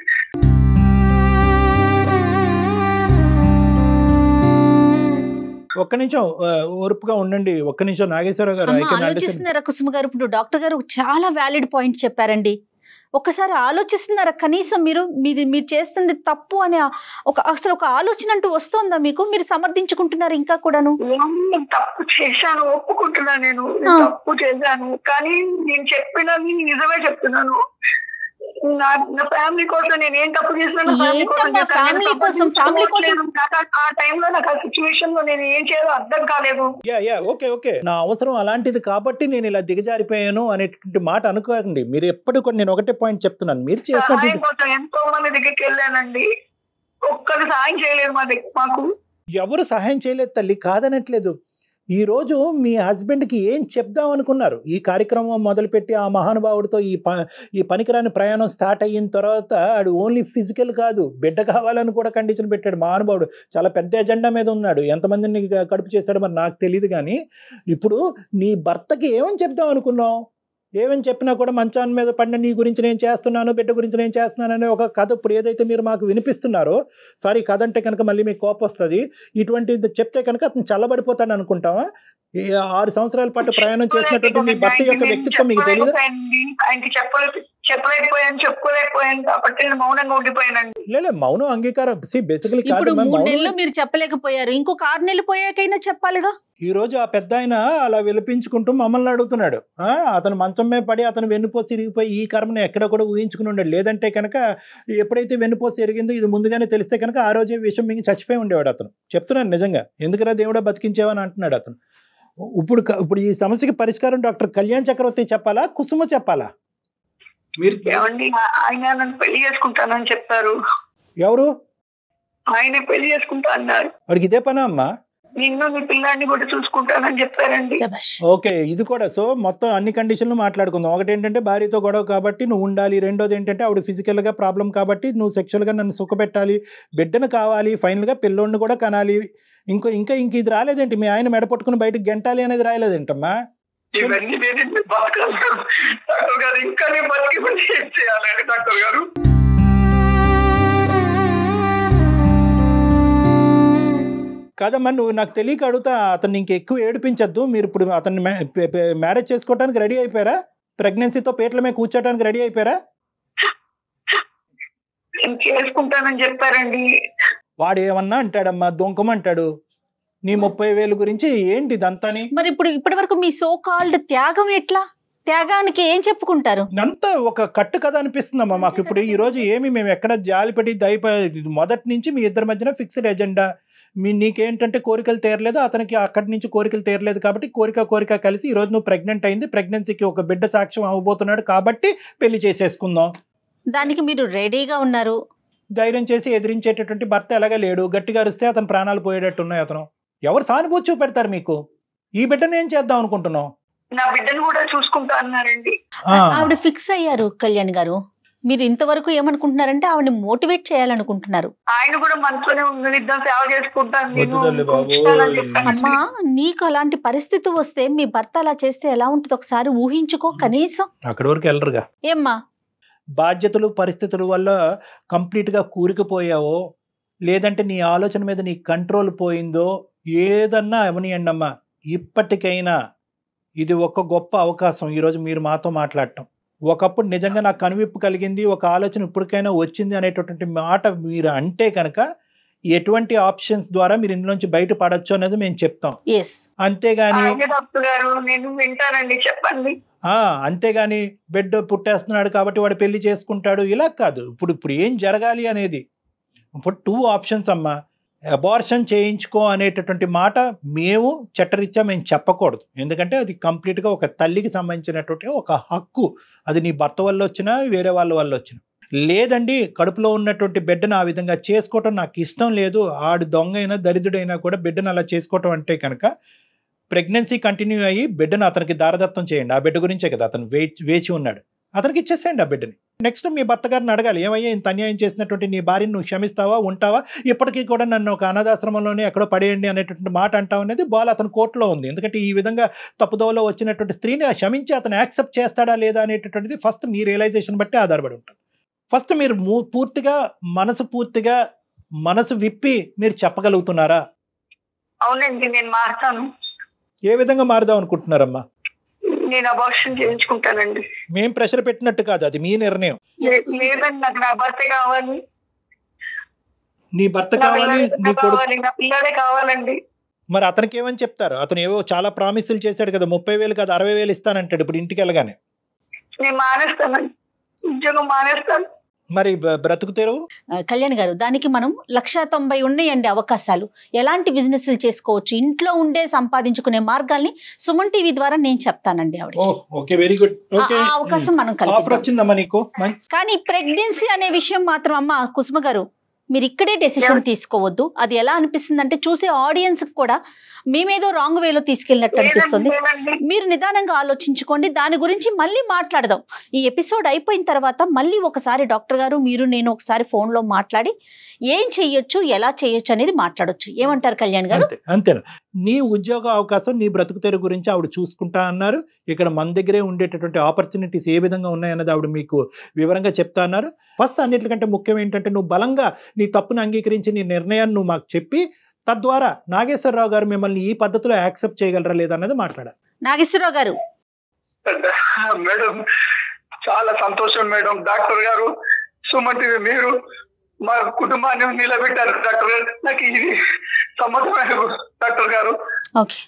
ఒక్క నిమిషం ఆ, ఓర్పుగా ఉండండి ఒక్క నిమిషం నాగేశ్వరరావు గారు
అమ్మ,
I can understand.
ఆలోచిస్తున్నారా కుసుమ గారు ఇప్పుడు డాక్టర్ గారు చాలా వ్యాలిడ్ పాయింట్ చెప్పారండి ఒక్కసారి ఆలోచిస్తున్నారా కనీసం మీరు మీది మీరు చేస్తుంది తప్పు అనే ఆ- ఒక అసలు ఒక ఆలోచన అంటూ వస్తుందా మీకు మీరు సమర్థించుకుంటున్నారు ఇంకా కూడాను
నేను తప్పు చేశాను ఒప్పుకుంటున్నా నేను నేను
ఆ.
తప్పు చేశాను కానీ నేను చెప్పినది నిజమే చెప్తున్నాను నా నా ఫ్యామిలీ కోసం నేను ఏం తప్పు చేసినా ఫ్యామిలీ కోసం
ఏంటమ్మా
చేశాను. నేను
family కోసం, family కోసం?
సమర్థించుకోవట్లేదు. నాకు ఆ- ఆ టైంలో నాకు ఆ సిచ్యువేషన్ లో నేను ఏం చేయాలో అర్థం కాలేదు
యా యా ఓకే ఓకే నా అవసరం అలాంటిది కాబట్టి నేను ఇలా దిగజారిపోయాను అనేటువంటి మాట అనుకోకండి మీరు ఎప్పుడు కూడా నేను ఒకటే పాయింట్ చెప్తున్నాను మీరు
సహాయం
చేసినటువంటి
కోసం ఎంతో మంది దగ్గరికి వెళ్ళానండి ఒక్కరు సాయం చేయలేదు మా దగ్గర మాకు
ఎవరు సహాయం చేయలేదు తల్లి కాదనట్లేదు ఈ రోజు మీ హస్బెండ్కి ఏం చెప్దాం అనుకున్నారు ఈ కార్యక్రమం మొదలుపెట్టి ఆ మహానుభావుడితో ఈ ప ఈ పనికిరాని ప్రయాణం స్టార్ట్ అయిన తర్వాత ఆడు ఓన్లీ ఫిజికల్ కాదు బిడ్డ కావాలని కూడా కండిషన్ పెట్టాడు మహానుభావుడు చాలా పెద్ద ఎజెండా మీద ఉన్నాడు ఎంతమందిని కడుపు చేశాడో మరి నాకు తెలియదు కానీ ఇప్పుడు నీ భర్తకి ఏమని చెప్దాం అనుకున్నావు ఏమని చెప్పినా కూడా మంచాన్ని మీద పడిన నీ గురించి నేను చేస్తున్నాను బిడ్డ గురించి నేను చేస్తున్నాను అనే ఒక కథ ఇప్పుడు ఏదైతే మీరు మాకు వినిపిస్తున్నారో సారీ కథ అంటే కనుక మళ్ళీ మీకు కోపం వస్తుంది ఇటువంటిది చెప్తే కనుక అతను చల్లబడిపోతాడు అనుకుంటావా ఈ ఆరు సంవత్సరాల పాటు ప్రయాణం చేసినటువంటి మీ భర్త యొక్క వ్యక్తిత్వం మీకు తెలియదు
చెప్పలేకపోయానండి. ఆయనకి చెప్పలేదు చెప్పలేకపోయాను చెప్పుకోలేకపోయాను కాబట్టి నేను మౌనంగా ఉండిపోయానండి
లేదు మౌనం అంగీకారం సి బేసికలీ
ఇప్పుడు
కాదు
మూడు నెలలు
మౌనం
మీరు చెప్పలేకపోయారు ఇంకొక ఆరు నెలలు పోయాకైనా చెప్పాలిగా
ఈ రోజు ఆ పెద్ద ఆయన అలా విలపించుకుంటూ మమ్మల్ని అడుగుతున్నాడు ఆ, అతను మంచం మీద పడి అతను వెన్నుపోసి ఇరిగిపోయి ఈ కర్మను ఎక్కడ కూడా ఊహించుకుని ఉండడు లేదంటే కనుక ఎప్పుడైతే వెన్నుపోసి ఎరిగిందో ఇది ముందుగానే తెలిస్తే కనుక ఆ రోజే విషయం మింగి చచ్చిపోయి ఉండేవాడు అతను చెప్తున్నాను నిజంగా ఎందుకురా దేవుడా బతికించేవని అంటున్నాడు అతను ఇప్పుడు క- ఇప్పుడు ఈ సమస్యకి పరిష్కారం డాక్టర్ కళ్యాణ్ చక్రవర్తి చెప్పాలా కుసుమ చెప్పాలా మీరు
ఏమండి ఆ- ఆయన నన్ను పెళ్లి చేసుకుంటానని చెప్పారు
ఎవరు
ఆయన పెళ్లి చేసుకుంటా అన్నారు
వాడికి ఇదే పనా అమ్మా
నిన్ను నీ పిల్లాన్ని కూడా చూసుకుంటానని చెప్పారండి
శభాష్
ఓకే ఇది కూడా సో మొత్తం అన్ని కండిషన్లు మాట్లాడుకుందాం ఒకటి ఏంటంటే భార్యతో గొడవ కాబట్టి నువ్వు ఉండాలి రెండోది ఏంటంటే ఆవిడ ఫిజికల్గా ప్రాబ్లం కాబట్టి నువ్వు సెక్షువల్గా నన్ను సుఖపెట్టాలి బిడ్డను కావాలి ఫైనల్గా పిల్లోడిని కూడా కనాలి ఇంకో ఇంకా ఇంక ఇది రాలేదేంటి మీ ఆయన మెడ పట్టుకుని బయటకు గెంటాలి అనేది రాలేదేంటమ్మా
ఇవన్నీ నేను బతకలేదు డాక్టర్ గారు ఇంకా నేను బతికి ఉండి ఏం చేయాలి డాక్టర్ గారు
కాదమ్మా నువ్వు నాకు తెలియక అడుగుతా అతన్ని ఇంక ఎక్కువ ఏడిపించద్దు మీరు ఇప్పుడు అతన్ని మ్యారేజ్ చేసుకోవడానికి రెడీ అయిపోయారా ప్రెగ్నెన్సీతో పేట్ల మీద కూర్చోడానికి రెడీ అయిపోయారా
నేను చేసుకుంటానని చెప్పారండి
వాడు ఏమన్నా అంటాడమ్మా దొంకమంటాడు నీ ముప్పై వేలు గురించి ఏంటి ఇదంతాని
మరి ఇప్పుడు ఇప్పటి వరకు మీ సో కాల్డ్ త్యాగం ఎట్లా త్యాగానికి ఏం చెప్పుకుంటారు
అంతా ఒక కట్టు కథ అనిపిస్తుందమ్మా మాకు ఇప్పుడు ఈ రోజు ఏమి మేము ఎక్కడ జాలిపడి దయప మొదటి నుంచి మీ ఇద్దరి మధ్యన ఫిక్స్డ్ ఎజెండా మీ నీకేంటంటే కోరికలు తీరలేదు అతనికి అక్కడి నుంచి కోరికలు తీరలేదు కాబట్టి కోరిక కోరిక కలిసి ఈ రోజు నువ్వు ప్రెగ్నెంట్ అయింది ప్రెగ్నెన్సీకి ఒక బిడ్డ సాక్ష్యం అవ్వబోతున్నాడు కాబట్టి పెళ్లి చేసేసుకుందాం
దానికి మీరు రెడీగా ఉన్నారు
ధైర్యం చేసి ఎదిరించేటటువంటి భర్త ఎలాగ లేడు గట్టిగా అరిస్తే అతను ప్రాణాలు పోయేటట్టు ఉన్నాయి అతను ఎవరు సానుభూతి చూపెడతారు మీకు ఈ బిడ్డను ఏం చేద్దాం అనుకుంటున్నావు
నా బిడ్డను కూడా చూసుకుంటా అన్నారండి
ఆ,
ఆవిడ ఫిక్స్ అయ్యారు కళ్యాణ్ గారు మీరు ఇంతవరకు ఏమనుకుంటున్నారంటే ఆవిడని మోటివేట్ చేయాలనుకుంటున్నారు
ఆయన కూడా మనసులోనే ఉంది ఇద్దరు సేవ చేసుకుంటాను నేను
వద్దు తల్లి బాబు.
ఉంచుతానని చెప్పాను.
అమ్మా నీకు అలాంటి పరిస్థితి వస్తే మీ భర్త అలా చేస్తే ఎలా ఉంటుంది ఒకసారి ఊహించుకో కనీసం
అక్కడి వరకు వెళ్ళరుగా
ఏమ్మా
బాధ్యతలు పరిస్థితుల వల్ల కంప్లీట్గా కూరుకుపోయావో లేదంటే నీ ఆలోచన మీద నీ కంట్రోల్ పోయిందో ఏదన్నా అవనియండి అమ్మా ఇప్పటికైనా ఇది ఒక గొప్ప అవకాశం ఈరోజు మీరు మాతో మాట్లాడటం ఒకప్పుడు నిజంగా నాకు కనువిప్పు కలిగింది ఒక ఆలోచన ఇప్పటికైనా వచ్చింది అనేటటువంటి మాట మీరు అంటే కనుక ఎటువంటి ఆప్షన్స్ ద్వారా మీరు ఇందులోంచి బయటపడచ్చు అనేది మేము చెప్తాం
ఎస్
అంతేగాని
అలాగే డాక్టర్ గారు నేను వింటానండి చెప్పండి
ఆ, అంతేగాని బిడ్డ పుట్టేస్తున్నాడు కాబట్టి వాడు పెళ్లి చేసుకుంటాడు ఇలా కాదు ఇప్పుడు ఇప్పుడు ఏం జరగాలి అనేది ఇప్పుడు టూ ఆప్షన్స్ అమ్మా అబార్షన్ చేయించుకో అనేటటువంటి మాట మేము చట్టరీత్యా మేము చెప్పకూడదు ఎందుకంటే అది కంప్లీట్గా ఒక తల్లికి సంబంధించినటువంటి ఒక హక్కు అది నీ భర్త వల్ల వచ్చినా వేరే వాళ్ళ వల్ల వచ్చినా లేదండి కడుపులో ఉన్నటువంటి బిడ్డను ఆ విధంగా చేసుకోవటం నాకు ఇష్టం లేదు ఆడు దొంగ అయినా దరిద్రుడైనా కూడా బిడ్డను అలా చేసుకోవటం అంటే కనుక ప్రెగ్నెన్సీ కంటిన్యూ అయ్యి బిడ్డను అతనికి దారదత్తం చేయండి ఆ బిడ్డ గురించే కదా అతను వేచి వేచి ఉన్నాడు అతనికి ఇచ్చేసేయండి ఆ బిడ్డని నెక్స్ట్ మీ భర్త గారిని అడగాలి ఏమయ్యా ఇంత అన్యాయం చేసినటువంటి నీ భార్యను నువ్వు క్షమిస్తావా ఉంటావా ఇప్పటికీ కూడా నన్ను ఒక అనాథాశ్రమంలోనే ఎక్కడో పడేయండి అనేటువంటి మాట అంటావు అనేది బాల్ అతని కోర్టులో ఉంది ఎందుకంటే ఈ విధంగా తప్పుదోవలో వచ్చినటువంటి స్త్రీని క్షమించి అతను యాక్సెప్ట్ చేస్తాడా లేదా అనేటటువంటిది ఫస్ట్ మీ రియలైజేషన్ బట్టి ఆధారపడి ఉంటుంది ఫస్ట్ మీరు మూ- పూర్తిగా మనసు పూర్తిగా మనసు విప్పి మీరు చెప్పగలుగుతున్నారా
అవునండి నేను మారుతాను
ఏ విధంగా మారుదాం అనుకుంటున్నారమ్మా
నేను అబార్షన్ చేయించుకుంటానండి
మేం ప్రెషర్ పెట్టినట్టు కాదు అది మీ నిర్ణయం
లే- లేదండి నాకు నా భర్త కావాలి
నీ భర్త
నా
కావాలి
పిల్లడే
నీ కొడుకు
కావాలి నా పిల్లడే కావాలండి
మరి అతనికి ఏమని చెప్తారు అతను ఏవో చాలా ప్రామిసులు చేశాడు కదా ముప్పై వేలు కాదు అరవై వేలు ఇస్తానంటాడు ఇప్పుడు ఇంటికి వెళ్ళగానే
నేను మానేస్తానండి ఉద్యోగం మానేస్తాను
మరి బ- బ్రతుకు తెరువు
ఆ, కళ్యాణ్ గారు దానికి మనం లక్ష తొంభై ఉన్నాయండి అవకాశాలు ఎలాంటి బిజినెస్లు చేసుకోవచ్చు ఇంట్లో ఉండే సంపాదించుకునే మార్గాల్ని సుమన్ టీవీ ద్వారా నేను చెప్తానండి ఆవిడ
oh okay very good okay
ఆ అవకాశం మనం
ఆఫర్
కల్పిద్దాం
వచ్చిందమ్మా నీకు మం-
కానీ ప్రెగ్నెన్సీ అనే విషయం మాత్రం అమ్మ కుసుమ గారు మీరు ఇక్కడే డెసిషన్ తీసుకోవద్దు అది ఎలా అనిపిస్తుంది అంటే చూసే ఆడియన్స్ కూడా మేమేదో రాంగ్ వేలో తీసుకెళ్ళినట్టు అనిపిస్తుంది
లేదండి
మీరు నిదానంగా ఆలోచించుకోండి దాని గురించి మళ్ళీ మాట్లాడదాం ఈ ఎపిసోడ్ అయిపోయిన తర్వాత మళ్ళీ ఒకసారి డాక్టర్ గారు మీరు నేను ఒకసారి phone లో మాట్లాడి ఏం చెయ్యొచ్చు ఎలా చేయొచ్చు అనేది మాట్లాడొచ్చు ఏమంటారు కళ్యాణ్ గారు
అంతే అంతేనా నీ ఉద్యోగ అవకాశం నీ బ్రతుకు తెరువు గురించి ఆవిడ చూసుకుంటా అన్నారు ఇక్కడ మన దగ్గరే ఉండేటటువంటి ఆపర్చునిటీస్ ఏ విధంగా ఉన్నాయన్నది ఆవిడ మీకు వివరంగా చెప్తా అన్నారు ఫస్ట్ అన్నిటికంటే ముఖ్యం ఏంటంటే నువ్వు బలంగా నీ తప్పును అంగీకరించి నీ నిర్ణయాన్ని నువ్వు మాకు చెప్పి తద్వారా నాగేశ్వరరావు గారు మిమ్మల్ని ఈ పద్ధతిలో యాక్సెప్ట్ చేయగలరా లేదన్నది మాట్లాడాలి
నాగేశ్వరరావు గారు
మేడం చాలా సంతోషం మేడం డాక్టర్ గారు సుమన్ టీవీ మీరు మా కుటుంబాన్ని నిలబెట్టారు డాక్టర్ గారు నాకు ఇది సమ్మతమైన డాక్టర్ గారు
ఓకే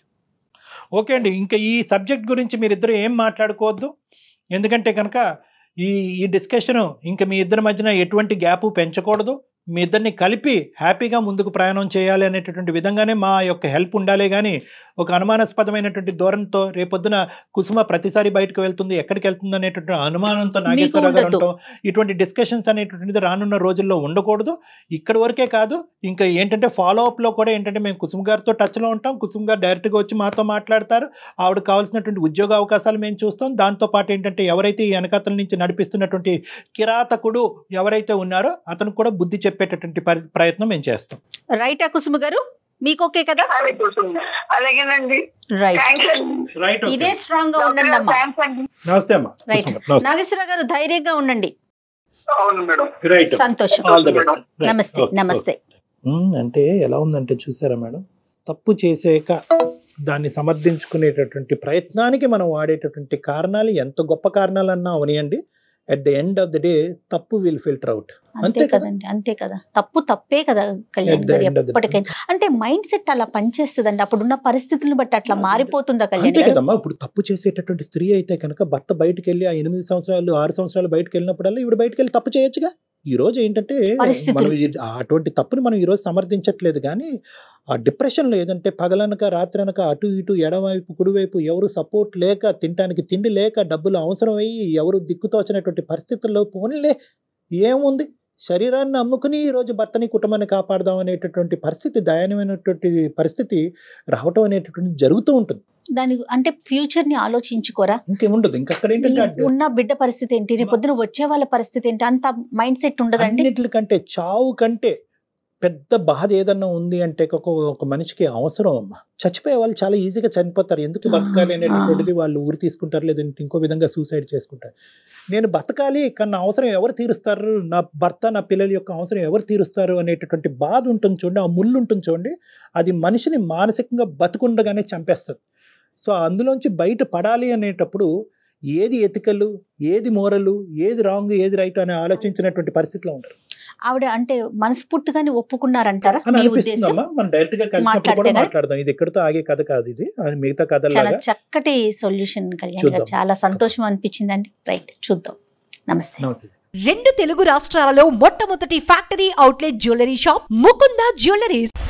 ఓకే అండి ఇంకా ఈ సబ్జెక్ట్ గురించి మీరిద్దరు ఏం మాట్లాడుకోవద్దు ఎందుకంటే కనుక ఈ ఈ డిస్కషన్ ఇంకా మీ ఇద్దరి మధ్యన ఎటువంటి గ్యాప్ పెంచకూడదు మీ ఇద్దరిని కలిపి హ్యాపీగా ముందుకు ప్రయాణం చేయాలి అనేటటువంటి విధంగానే మా యొక్క హెల్ప్ ఉండాలి కానీ ఒక అనుమానాస్పదమైనటువంటి ధోరణితో రేపొద్దున కుసుమ ప్రతిసారి బయటకు వెళ్తుంది ఎక్కడికి వెళ్తుంది అనేటువంటి అనుమానంతో నాగేశ్వరరావు గారు
ఉండొద్దు.
ఉంటాం ఇటువంటి డిస్కషన్స్ అనేటటువంటిది రానున్న రోజుల్లో ఉండకూడదు ఇక్కడ వరకే కాదు ఇంకా ఏంటంటే ఫాలో అప్లో కూడా ఏంటంటే మేము కుసుమ్ గారితో టచ్లో ఉంటాం కుసుమ్ గారు డైరెక్ట్గా వచ్చి మాతో మాట్లాడతారు ఆవిడ కావాల్సినటువంటి ఉద్యోగ అవకాశాలు మేము చూస్తాం దాంతో పాటు ఏంటంటే ఎవరైతే ఈ వెనకతల నుంచి నడిపిస్తున్నటువంటి కిరాతకుడు ఎవరైతే ఉన్నారో అతను కూడా బుద్ధి చెప్పేటటువంటి పరి- ప్రయత్నం మేము చేస్తాం
రైటా కుసుమ గారు మీకు ఓకే కదా
అలాగే కూర్చుంది. అలాగేనండి
రైట్
థ్యాంక్స్ అండి
రైట్
ఇదే స్ట్రాంగ్ గా ఉండండి అమ్మా
థ్యాంక్స్ అండి
నమస్తే అమ్మా
Right.
కుసుమ్ గారు. నమస్తే
నాగేశ్వరరావు గారు ధైర్యంగా ఉండండి
అవును మేడం
రైట్
సంతోషం
ఆల్ ద బెస్ట్
నమస్తే నమస్తే
అంటే ఎలా ఉందంటే చూసారా మేడం తప్పు చేసాక దాన్ని సమర్థించుకునేటటువంటి ప్రయత్నానికి మనం వాడేటటువంటి కారణాలు ఎంత గొప్ప కారణాలన్నా అవనియండి at the end of the day తప్పు విల్ ఫిల్టర్ అవుట్
అంతే
అంతే కదా?
కదండి అంతే కదా తప్పు తప్పే కదా కళ్యాణ్
At the
గారు
end of the day.
ఎప్పటికైనా అంటే మైండ్ సెట్ అలా పనిచేస్తుందండి అప్పుడున్న పరిస్థితులను బట్టి అట్లా మారిపోతుందా కళ్యాణ్
అంతే
గారు
కదమ్మా ఇప్పుడు తప్పు చేసేటటువంటి స్త్రీ అయితే కనుక భర్త బయటికి వెళ్ళి ఆ ఎనిమిది సంవత్సరాలు ఆరు సంవత్సరాలు బయటకు వెళ్ళినప్పుడల్లా ఇవి బయటకు వెళ్ళి తప్పు చేయొచ్చుగా ఈ రోజు ఏంటంటే
పరిస్థితులు.
మనం ఇది- అటువంటి తప్పుని మనం ఈ రోజు సమర్థించట్లేదు కానీ ఆ డిప్రెషన్లో ఏదంటే పగలనక రాత్రనక అటు ఇటు ఎడమవైపు కుడివైపు ఎవరు సపోర్ట్ లేక తినడానికి తిండి లేక డబ్బులు అవసరం అయ్యి ఎవరు దిక్కుతోచినటువంటి పరిస్థితుల్లో పోనీలే ఏముంది శరీరాన్ని అమ్ముకుని ఈ రోజు భర్తని కుటుంబాన్ని కాపాడదాం అనేటటువంటి పరిస్థితి దయనీయమైనటువంటి పరిస్థితి రావటం అనేటటువంటి జరుగుతూ ఉంటుంది
దాని అంటే ఫ్యూచర్ ని ఆలోచించుకోరా
ఇంకేముండదు ఇంకక్కడ ఏంటంటే
ఈ ఉన్న బిడ్డ పరిస్థితి ఏంటి రేపు పొద్దున వచ్చే వాళ్ళ పరిస్థితి ఏంటి అంత మైండ్ సెట్ ఉండదండి
అన్నిటికంటే చావు కంటే పెద్ద బాధ ఏదన్నా ఉంది అంటే ఒక ఒక మనిషికి అవసరం అమ్మా చచ్చిపోయే వాళ్ళు చాలా ఈజీగా చనిపోతారు ఎందుకు
ఆ,
బతకాలి అనేటటువంటిది
ఆ.
వాళ్ళు ఊరి తీసుకుంటారు లేదంటే ఇంకో విధంగా సూసైడ్ చేసుకుంటారు నేను బతకాలి కానీ నా అవసరం ఎవరు తీరుస్తారు నా భర్త నా పిల్లల యొక్క అవసరం ఎవరు తీరుస్తారు అనేటటువంటి బాధ ఉంటుంది చూడండి ఆ ముళ్ళు ఉంటుంది చూడండి అది మనిషిని మానసికంగా బతుకుండగానే చంపేస్తుంది సో అందులోంచి బయట పడాలి అనేటప్పుడు ఏది ఎతికలు ఏది మోరలు ఏది రాంగ్ ఏది రైట్ అని ఆలోచించినటువంటి పరిస్థితిలో ఉంటారు
ఆవిడ అంటే మనస్ఫూర్తిగానే ఒప్పుకున్నారంటారా
అని
మీ
అనిపిస్తుంది
ఉద్దేశం
అమ్మా మనం డైరెక్ట్ గా కలిసినప్పుడు
మాట్లాడితే
కూడా
కదా?
మాట్లాడదాం ఇది ఎక్కడితో ఆగే కథ కాదు ఇది అది మిగతా
చాలా
కథలాగా
చక్కటి సొల్యూషన్ కళ్యాణ్ గారు
చూద్దాం.
చాలా సంతోషం అనిపించిందండి రైట్ చూద్దాం నమస్తే
నమస్తే
రెండు తెలుగు రాష్ట్రాలలో మొట్టమొదటి factory outlet jewellery shop Mukunda jewelleries